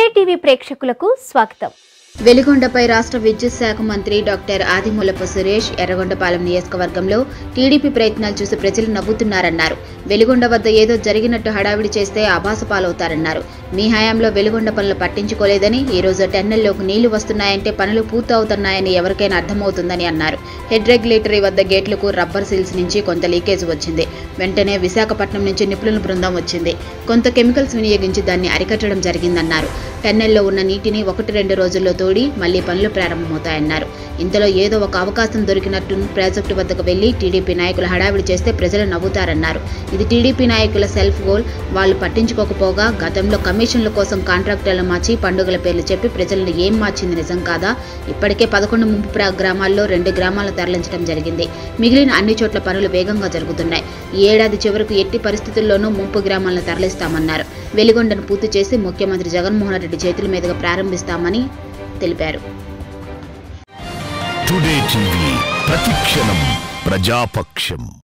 TV ప్రేక్షకులకు స్వాగతం వెలిగొండపై రాష్ట్ర విద్యుత్ శాఖ మంత్రి డాక్టర్ ఆదిమూలపు సురేష్ ఎర్రగొండపాలెం నియోజకవర్గంలో టీడీపీ ప్రయత్నాలు చూసి ప్రజలు నవ్వుతున్నారన్నారు వెలిగొండ వద్ద ఏదో జరిగినట్టు హడావిడి చేస్తే ఆభాస పాలవుతారన్నారు మీ హయాంలో వెలిగొండ పనులు పట్టించుకోలేదని ఈ రోజు టెన్నెల్లోకి నీళ్లు వస్తున్నాయంటే పనులు పూర్తవుతున్నాయని ఎవరికైనా అర్థమవుతుందని అన్నారు హెడ్ రెగ్యులేటరీ వద్ద గేట్లకు రబ్బర్ సీల్స్ నుంచి కొంత లీకేజ్ వచ్చింది వెంటనే విశాఖపట్నం నుంచి నిపుణుల బృందం వచ్చింది కొంత కెమికల్స్ వినియోగించి దాన్ని అరికట్టడం జరిగిందన్నారు టన్నెల్లో ఉన్న నీటిని ఒకటి రెండు రోజుల్లో తోడి మళ్లీ పనులు ప్రారంభమవుతాయన్నారు ఇంతలో ఏదో ఒక అవకాశం దొరికినట్టు ప్రాజెక్టు వద్దకు వెళ్లి టీడీపీ నాయకులు హడావిడి చేస్తే ప్రజలు నవ్వుతారన్నారు ఇది టీడీపీ నాయకుల సెల్ఫ్ గోల్ వాళ్ళు పట్టించుకోకపోగా గతంలో కమిషన్ల కోసం కాంట్రాక్టర్లు మార్చి పండుగల పేర్లు చెప్పి ప్రజలను ఏం మార్చింది నిజం కాదా ఇప్పటికే పదకొండు ముంపు ప్రా- గ్రామాల్లో రెండు గ్రామాలను తరలించడం జరిగింది మిగిలిన అన్ని చోట్ల పనులు వేగంగా జరుగుతున్నాయి ఈ ఏడాది చివరకు ఎట్టి పరిస్థితుల్లోనూ ముంపు గ్రామాలను తరలిస్తామన్నారు వెలిగొండను పూర్తి చేసి ముఖ్యమంత్రి జగన్మోహన్ రెడ్డి చేతుల మీదుగా ప్రారంభిస్తామని తెలిపారు టుడే టీవీ ప్రతిక్షణం ప్రజాపక్షం